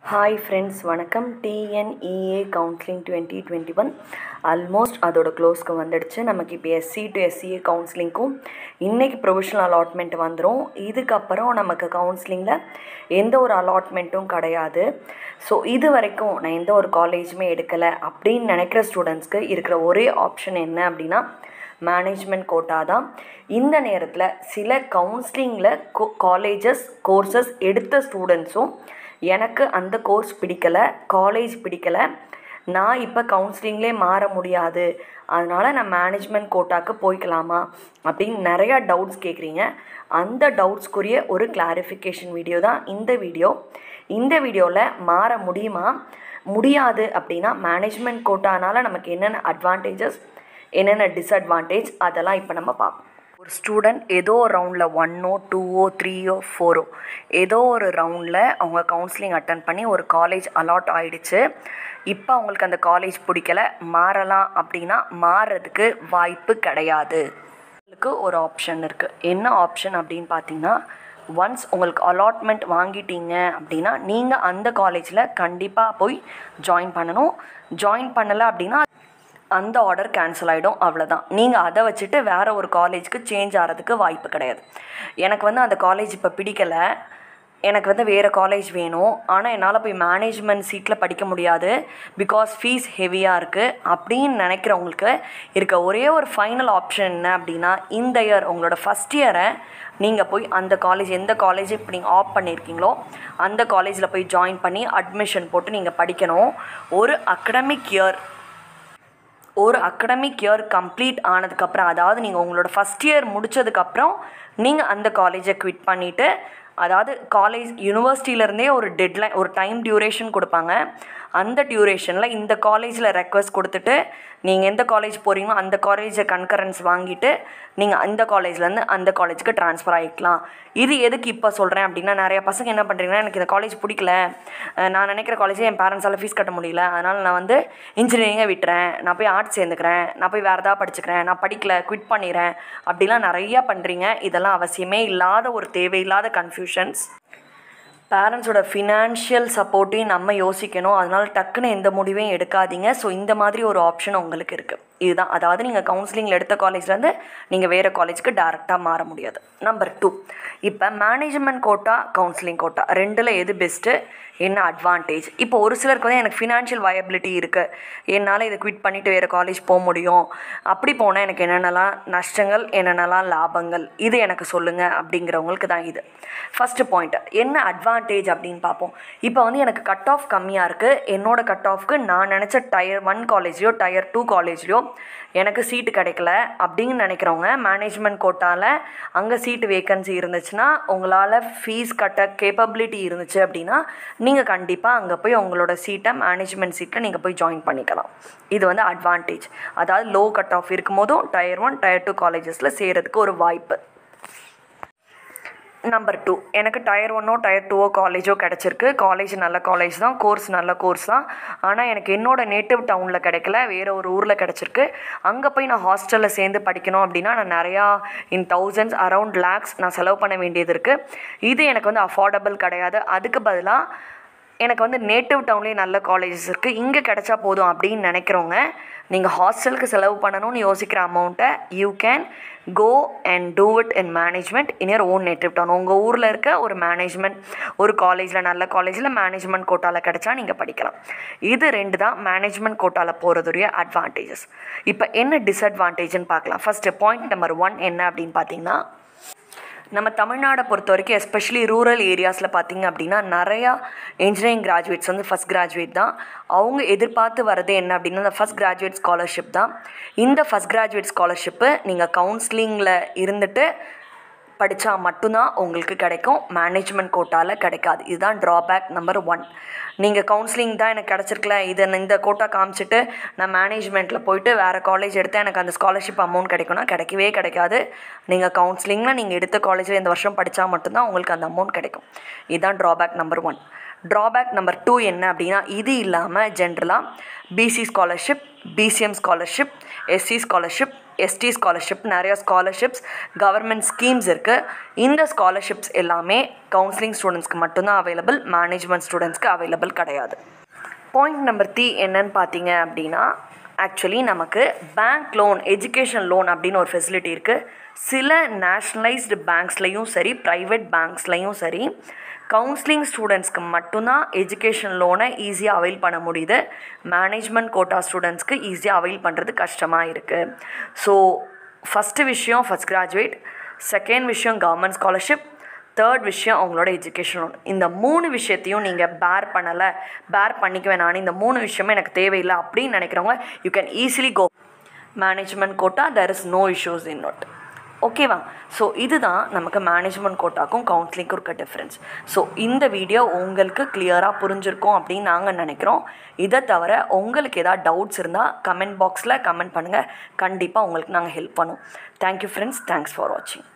hi friends வணக்கம் TNEA counselling twenty twenty one almost அதோட க்ளோஸ்க்கு வந்துடுச்சு நமக்கு இப்போ எஸ்சி டு எஸ்சிஏ கவுன்சிலிங்க்கும் இன்றைக்கி ப்ரொவிஷனல் அலாட்மெண்ட் வந்துடும் இதுக்கப்புறம் நமக்கு கவுன்சிலிங்கில் எந்த ஒரு அலாட்மெண்ட்டும் கிடையாது ஸோ இது வரைக்கும் நான் எந்த ஒரு காலேஜுமே எடுக்கலை அப்படின்னு நினைக்கிற ஸ்டூடெண்ட்ஸ்க்கு இருக்கிற ஒரே ஆப்ஷன் என்ன அப்படின்னா மேனேஜ்மெண்ட் கோட்டா தான் இந்த நேரத்தில் சில கவுன்சிலிங்கில் கோ காலேஜஸ் கோர்சஸ் எடுத்த ஸ்டூடெண்ட்ஸும் எனக்கு அந்த கோர்ஸ் பிடிக்கலை காலேஜ் பிடிக்கலை நான் இப்போ கவுன்சிலிங்லே மாற முடியாது அதனால் நான் மேனேஜ்மெண்ட் கோட்டாக்கு போய்க்கலாமா அப்படின்னு நிறையா டவுட்ஸ் கேட்குறீங்க அந்த டவுட்ஸ்க்குரிய ஒரு கிளாரிஃபிகேஷன் வீடியோ தான் இந்த வீடியோ இந்த வீடியோவில் மாற முடியுமா முடியாது அப்படின்னா மேனேஜ்மெண்ட் கோட்டானால் நமக்கு என்னென்ன அட்வான்டேஜஸ் என்னென்ன டிஸ்அட்வான்டேஜ் அதெல்லாம் இப்போ நம்ம பார்ப்போம் ஒரு ஸ்டூடெண்ட் ஏதோ ஒரு ரவுண்டில் ஒன்னோ டூவோ த்ரீயோ ஃபோரோ ஏதோ ஒரு ரவுண்டில் அவங்க கவுன்சிலிங் அட்டன் பண்ணி ஒரு காலேஜ் அலாட் ஆயிடுச்சு இப்போ அவங்களுக்கு அந்த காலேஜ் பிடிக்கல மாறலாம் அப்படின்னா மாறுறதுக்கு வாய்ப்பு கிடையாது உங்களுக்கு ஒரு ஆப்ஷன் இருக்குது என்ன ஆப்ஷன் அப்படின்னு பார்த்தீங்கன்னா ஒன்ஸ் உங்களுக்கு அலாட்மெண்ட் வாங்கிட்டீங்க அப்படின்னா நீங்கள் அந்த காலேஜில் கண்டிப்பாக போய் ஜாயின் பண்ணணும் ஜாயின் பண்ணலை அப்படின்னா அந்த ஆர்டர் கேன்சல் ஆகிடும் அவ்வளோதான் நீங்கள் அதை வச்சுட்டு வேறு ஒரு காலேஜுக்கு சேஞ்ச் ஆகிறதுக்கு வாய்ப்பு கிடையாது எனக்கு வந்து அந்த காலேஜ் இப்போ பிடிக்கலை எனக்கு வந்து வேறு காலேஜ் வேணும் ஆனால் என்னால் போய் மேனேஜ்மெண்ட் சீட்டில் படிக்க முடியாது பிகாஸ் ஃபீஸ் ஹெவியாக இருக்குது அப்படின்னு நினைக்கிறவங்களுக்கு இருக்க ஒரே ஒரு ஃபைனல் ஆப்ஷன் என்ன அப்படின்னா இந்த இயர் உங்களோட ஃபஸ்ட் இயரை நீங்கள் போய் அந்த காலேஜ் எந்த காலேஜ் இப்போ நீங்கள் ஆப் பண்ணியிருக்கீங்களோ அந்த காலேஜில் போய் ஜாயின் பண்ணி அட்மிஷன் போட்டு நீங்கள் படிக்கணும் ஒரு அகடமிக் இயர் ஒரு அகடமிக் இயர் கம்ப்ளீட் ஆனதுக்கப்புறம் அதாவது நீங்கள் உங்களோட ஃபஸ்ட் இயர் முடித்ததுக்கப்புறம் நீங்கள் அந்த காலேஜை குவிட் பண்ணிவிட்டு அதாவது காலேஜ் யூனிவர்சிட்டியிலேருந்தே ஒரு டெட்லைன் ஒரு டைம் டியூரேஷன் கொடுப்பாங்க அந்த டியூரேஷனில் இந்த காலேஜில் ரெக்வஸ்ட் கொடுத்துட்டு நீங்கள் எந்த காலேஜ் போகிறீங்களோ அந்த காலேஜை கன்கரன்ஸ் வாங்கிட்டு நீங்கள் அந்த காலேஜ்லேருந்து அந்த காலேஜுக்கு ட்ரான்ஸ்ஃபர் ஆகிக்கலாம் இது எதுக்கு இப்போ சொல்கிறேன் அப்படின்னா நிறைய பசங்க என்ன பண்ணுறீங்கன்னா எனக்கு இந்த காலேஜ் பிடிக்கல நான் நினைக்கிற காலேஜே என் பேரண்ட்ஸால் ஃபீஸ் கட்ட முடியல அதனால் நான் வந்து இன்ஜினியரிங்கை விட்டுறேன் நான் போய் ஆர்ட்ஸ் சேர்ந்துக்கிறேன் நான் போய் வேறு ஏதாவது படிச்சுக்கிறேன் நான் படிக்கல குவிட் பண்ணிடுறேன் அப்படிலாம் நிறையா பண்ணுறீங்க இதெல்லாம் அவசியமே இல்லாத ஒரு தேவையில்லாத கன்ஃபியூஷன்ஸ் பேரண்ட்ஸோட ஃபினான்ஷியல் சப்போர்ட்டையும் நம்ம யோசிக்கணும் அதனால் டக்குன்னு எந்த முடிவையும் எடுக்காதீங்க ஸோ இந்த மாதிரி ஒரு ஆப்ஷன் உங்களுக்கு இருக்குது இதுதான் அதாவது நீங்கள் கவுன்சிலிங்கில் எடுத்த காலேஜ்லேருந்து நீங்கள் வேறு காலேஜுக்கு டேரெக்டாக மாற முடியாது நம்பர் டூ இப்போ மேனேஜ்மெண்ட் கோட்டா கவுன்சிலிங் கோட்டா ரெண்டில் எது பெஸ்ட்டு என்ன அட்வான்டேஜ் இப்போ ஒரு சிலருக்கு வந்து எனக்கு ஃபினான்ஷியல் வயபிலிட்டி இருக்குது என்னால் இதை குவிட் பண்ணிவிட்டு வேறு காலேஜ் போக முடியும் அப்படி போனால் எனக்கு என்னென்னலாம் நஷ்டங்கள் என்னென்னலாம் லாபங்கள் இது எனக்கு சொல்லுங்கள் அப்படிங்கிறவங்களுக்கு தான் இது ஃபஸ்ட்டு பாயிண்ட் என்ன அட்வான்டேஜ் அப்படின்னு பார்ப்போம் இப்போ வந்து எனக்கு கட் ஆஃப் கம்மியாக இருக்குது என்னோட கட் ஆஃப்க்கு நான் நினச்ச டயர் ஒன் காலேஜ்லையோ டயர் டூ காலேஜ்லையோ எனக்கு சீட்டு கிடைக்கல அப்படின்னு நினைக்கிறவங்க மேனேஜ்மெண்ட் கோட்டாவில் அங்கே சீட்டு வேக்கன்சி இருந்துச்சுன்னா உங்களால் ஃபீஸ் கட்ட கேப்பபிலிட்டி இருந்துச்சு அப்படின்னா நீங்கள் கண்டிப்பாக அங்கே போய் உங்களோட சீட்டை மேனேஜ்மெண்ட் சீட்டில் நீங்கள் போய் ஜாயின் பண்ணிக்கலாம் இது வந்து அட்வான்டேஜ் அதாவது லோ கட் ஆஃப் இருக்கும் போதும் டயர் ஒன் டயர் டூ காலேஜஸில் சேரதுக்கு ஒரு வாய்ப்பு நம்பர் டூ எனக்கு டயர் ஒன்னோ டயர் டூவோ காலேஜோ கிடச்சிருக்கு காலேஜ் நல்ல காலேஜ் தான் கோர்ஸ் நல்ல கோர்ஸ் தான் ஆனால் எனக்கு என்னோடய நேட்டிவ் டவுனில் கிடைக்கல வேறு ஒரு ஊரில் கிடச்சிருக்கு அங்கே போய் நான் ஹாஸ்டலில் சேர்ந்து படிக்கணும் அப்படின்னா நான் நிறையா இன் தௌசண்ட்ஸ் அரவுண்ட் லேக்ஸ் நான் செலவு பண்ண வேண்டியது இருக்குது இது எனக்கு வந்து அஃபோர்டபுள் கிடையாது அதுக்கு பதிலாக எனக்கு வந்து நேட்டிவ் டவுன்லேயே நல்ல காலேஜஸ் இருக்குது இங்கே கிடச்சா போதும் அப்படின்னு நினைக்கிறவங்க நீங்கள் ஹாஸ்டலுக்கு செலவு பண்ணணும்னு யோசிக்கிற அமௌண்ட்டை you can go and do it in management in your own native town உங்கள் ஊரில் இருக்க ஒரு மேனேஜ்மெண்ட் ஒரு காலேஜில் நல்ல காலேஜில் மேனேஜ்மெண்ட் கோட்டாவில் கிடச்சா நீங்கள் படிக்கலாம் இது ரெண்டு தான் மேனேஜ்மெண்ட் கோட்டாவில் போகிறதுடைய அட்வான்டேஜஸ் இப்போ என்ன டிஸ்அட்வான்டேஜ்னு பார்க்கலாம் ஃபஸ்ட்டு பாயிண்ட் நம்பர் ஒன் என்ன அப்படின்னு பார்த்தீங்கன்னா நம்ம தமிழ்நாடை பொறுத்த வரைக்கும் எஸ்பெஷலி ரூரல் ஏரியாஸில் பார்த்திங்க அப்படின்னா நிறையா இன்ஜினியரிங் கிராஜுவேட்ஸ் வந்து ஃபஸ்ட் கிராஜுவேட் தான் அவங்க எதிர்பார்த்து வரது என்ன அப்படின்னா இந்த ஃபஸ்ட் கிராஜுவேட் ஸ்காலர்ஷிப் தான் இந்த ஃபஸ்ட் கிராஜுவேட் ஸ்காலர்ஷிப்பு நீங்கள் கவுன்சிலிங்கில் இருந்துட்டு படித்தா மட்டும்தான் உங்களுக்கு கிடைக்கும் மேனேஜ்மெண்ட் கோட்டாவில் கிடைக்காது இதுதான் ட்ராபேக் நம்பர் ஒன் நீங்கள் கவுன்சிலிங் தான் எனக்கு கிடச்சிருக்கல இதை இந்த கோட்டா காமிச்சிட்டு நான் மேனேஜ்மெண்ட்டில் போயிட்டு வேறு காலேஜ் எடுத்தால் எனக்கு அந்த ஸ்காலர்ஷிப் அமௌண்ட் கிடைக்கும்னா கிடைக்கவே கிடைக்காது நீங்கள் கவுன்சிலிங்கில் நீங்கள் எடுத்த காலேஜில் இந்த வருஷம் படித்தா மட்டும்தான் உங்களுக்கு அந்த அமௌண்ட் கிடைக்கும் இதுதான் drawback number one drawback number two என்ன அப்படின்னா இது இல்லாமல் ஜென்ரலாக BC scholarship BCM scholarship SC scholarship ST scholarship நிறையா ஸ்காலர்ஷிப்ஸ் கவர்மெண்ட் ஸ்கீம்ஸ் இருக்குது இந்த ஸ்காலர்ஷிப்ஸ் எல்லாமே கவுன்சிலிங் ஸ்டூடெண்ட்ஸ்க்கு மட்டும்தான் அவைலபிள் மேனேஜ்மெண்ட் ஸ்டூடெண்ட்ஸ்க்கு அவைலபிள் கிடையாது பாயிண்ட் நம்பர் த்ரீ என்னன்னு பார்த்தீங்க அப்படின்னா ஆக்சுவலி நமக்கு பேங்க் லோன் எஜுகேஷன் லோன் அப்படின்னு ஒரு ஃபெசிலிட்டி இருக்குது சில நேஷ்னலைஸ்டு பேங்க்ஸ்லேயும் சரி ப்ரைவேட் பேங்க்ஸ்லேயும் சரி கவுன்சிலிங் ஸ்டூடெண்ட்ஸ்க்கு மட்டும்தான் எஜுகேஷன் லோனை ஈஸியாக அவைல் பண்ண முடியுது மேனேஜ்மெண்ட் கோட்டா ஸ்டூடெண்ட்ஸ்க்கு ஈஸியாக அவைல் பண்ணுறது கஷ்டமாக இருக்குது ஸோ ஃபஸ்ட்டு விஷயம் ஃபஸ்ட் கிராஜுவேட் செகண்ட் விஷயம் கவர்மெண்ட் ஸ்காலர்ஷிப் தேர்ட் விஷயம் அவங்களோட எஜுகேஷன் லோன் இந்த மூணு விஷயத்தையும் நீங்கள் பேர் பண்ணலை பேர் பண்ணிக்குவேன் நான் இந்த மூணு விஷயமே எனக்கு தேவையில்லை அப்படின்னு நினைக்கிறவங்க you can easily go management quota there is no issues in note ஓகேவா ஸோ இதுதான் நமக்கு மேனேஜ்மெண்ட் கோட்டாக்கும் கவுன்சிலிங்க்கும் இருக்க டிஃப்ரென்ஸ் ஸோ இந்த வீடியோ உங்களுக்கு கிளியராக புரிஞ்சிருக்கும் அப்படின்னு நாங்கள் நினைக்கிறோம் இதை தவிர உங்களுக்கு ஏதாவது டவுட்ஸ் இருந்தால் கமெண்ட் பாக்ஸில் கமெண்ட் பண்ணுங்கள் கண்டிப்பாக உங்களுக்கு நாங்கள் ஹெல்ப் பண்ணுவோம் தேங்க்யூ ஃப்ரெண்ட்ஸ் தேங்க்ஸ் ஃபார் வாட்சிங்